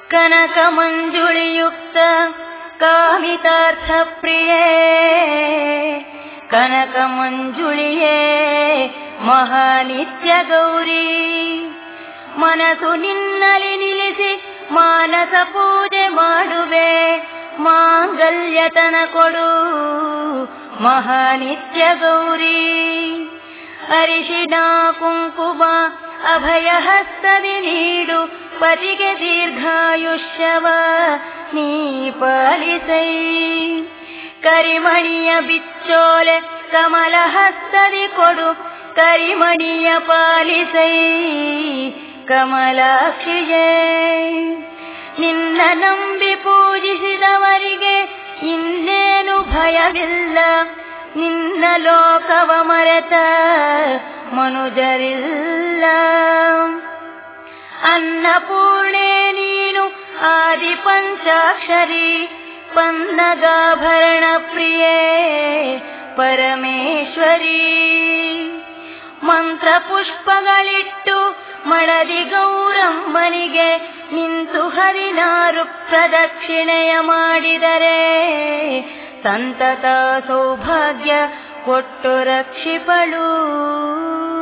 ಕನಕ ಮಂಜುಳಿಯುಕ್ತ ಕಾಮಿತಾರ್ಥ ಪ್ರಿಯೇ ಕನಕ ಮಂಜುಳಿಯೇ ಮಹಾನಿತ್ಯ ಗೌರಿ ಮನಸ್ಸು ನಿನ್ನಲಿ ನಿಲ್ಲಿಸಿ ಮಾನಸ ಪೂಜೆ ಮಾಡುವೆ ಮಾಂಗಲ್ಯತನ ಕೊಡು ಮಹಾನಿತ್ಯ ಗೌರಿ ಅರಿಶಿಣ ಕುಂಕುಮ ಅಭಯ ಹಸ್ತದಿ ನೀಡು ಪತಿಗೆ ದೀರ್ಘಾಯುಷ್ಯವ ನೀ ಪಾಲಿಸೈ ಕರಿಮಣಿಯ ಬಿಚ್ಚೋಲೆ ಕಮಲ ಹಸ್ತದಿ ಕೊಡು ಕರಿಮಣಿಯ ಪಾಲಿಸೈ ಕಮಲಾಕ್ಷಿಯೇ ನಿನ್ನ ನಂಬಿ ಪೂಜಿಸಿದವರಿಗೆ ಇನ್ನೇನು ಭಯವಿಲ್ಲ ನಿನ್ನ ಲೋಕವ ಮರೆತ ಮನುಜರಿಲ್ಲ ಅನ್ನಪೂರ್ಣೆ ನೀನು ಆದಿ ಪಂಚಾಕ್ಷರಿ ಪನ್ನಗಾಭರಣ ಪ್ರಿಯೇ ಪರಮೇಶ್ವರಿ ಮಂತ್ರ ಪುಷ್ಪಗಳಿಟ್ಟು ಮಳದಿ ಗೌರಮ್ಮನಿಗೆ ನಿಂತು ಹದಿನಾರು ಪ್ರದಕ್ಷಿಣೆಯ ಮಾಡಿದರೆ ಸಂತತ ಸೌಭಾಗ್ಯ ಕೊಟ್ಟು ರಕ್ಷಿಪಳು